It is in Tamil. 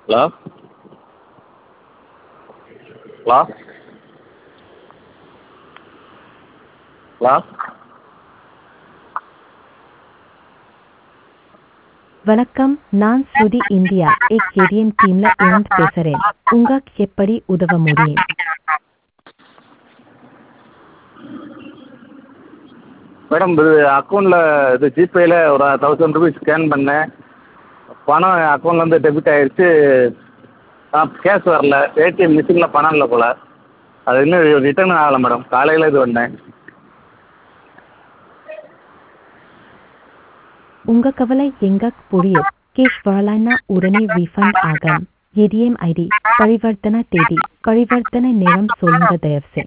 ஹலோ ஹலோ ஹலோ வணக்கம் நான் ஸ்ருதி இந்தியா எக் ஏடிஎம் டீம்ல இருந்து பேசுறேன் உங்களுக்கு எப்படி உதவ முடியும் மேடம் இது அக்கௌண்ட்டில் இது ஜிபேயில் ஒரு தௌசண்ட் ருபீஸ் ஸ்கேன் பண்ணேன் பணம் என் அக்கௌண்ட்லேருந்து டெபிட் ஆகிடுச்சு கேஷ் வரல ஏடிஎம் மிஷினில் பணம் இல்லை போல் அது இன்னும் ரிட்டர்ன் ஆகலை மேடம் காலையில் இது பண்ணேன் உங்க கவலை எங்களுக்கு புரியுது கேஷ் வரலைன்னா உடனே ரீஃபண்ட் ஆகும் ஏடிஎம் ஐடி பரிவர்த்தனை தேதி பரிவர்த்தனை நேரம் சொல்லுங்க தயவு செஞ்சு